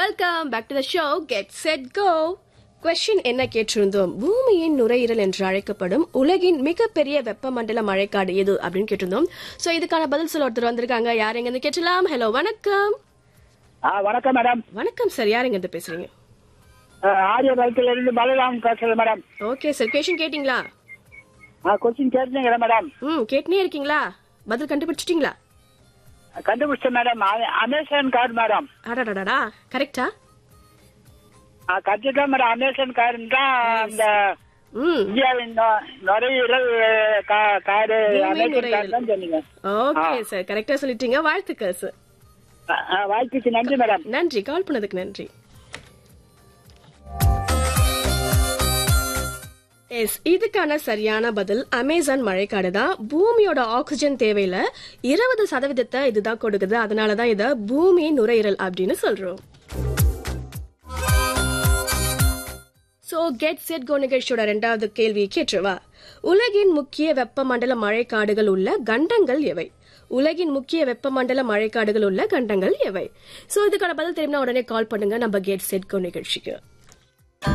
Welcome back to the show get set go question என்ன கேட்டிருந்தோம் பூமியின் நுரையீரல் என்று அழைக்கப்படும் உலகின் மிகப்பெரிய வெப்பமண்டல மழைக்காடு எது அப்படின்னு கேட்டிருந்தோம் சோ இதுக்கான பதில் சொல்ல ஒருத்தர் வந்திருக்காங்க யார் எங்க இருந்து கேட்டலாம் ஹலோ வணக்கம் ஆ வணக்கம் மேடம் வணக்கம் சார் யார் எங்க இருந்து பேசுறீங்க ஆரிய பைக்கில் இருந்து பலராம் பேசுறேன் மேடம் ஓகே சார் கொஸ்டின் கேட்டிங்களா ஆ கொஸ்டின் கேட்டீங்களா மேடம் ம் கேட்டுனே இருக்கீங்களா பதில் கண்டுபிடிச்சிட்டீங்களா கண்டுபிடிச்சேன் மேடம் அ- அமேசான் கார் மேடம் அடடடடா கரெக்டா கற்றுதான் மேடம் அமேசான் கார் தான் அந்த ம் இந்தியாவின் நொ- நுரையீரல் கா- காரு பூமி அமேசான் நுரையீரல். கார் தான் சொன்னீங்க ஓகே சார் கரெக்டா சொல்லிட்டீங்க வாழ்த்துக்கள் சார் ஆ, ஆ, வாய்ப்புக்கு நன்றி மேடம் நன்றி கால் பண்ணதுக்கு நன்றி எஸ் இதுக்கான சரியான பதில் அமேசான் மழைக்காடு தான் பூமியோட ஆக்சிஜன் தேவையில இருபது சதவீதத்தை இதுதான் கொடுக்குது அதனாலதான் இத பூமி நுரையீரல் அப்படின்னு சொல்றோம் சோ கெட் செட் கோ நிகழ்ச்சியோட ரெண்டாவது கேள்வி கேட்டுருவா உலகின் முக்கிய வெப்பமண்டல மழைக்காடுகள் உள்ள கண்டங்கள் எவை உலகின் முக்கிய வெப்பமண்டல மழைக்காடுகள் உள்ள கண்டங்கள் எவை சோ இதுக்கான பதில் தெரியும்னா உடனே கால் பண்ணுங்க நம்ம கெட் செட் கோ நிகழ்ச்சிக்கு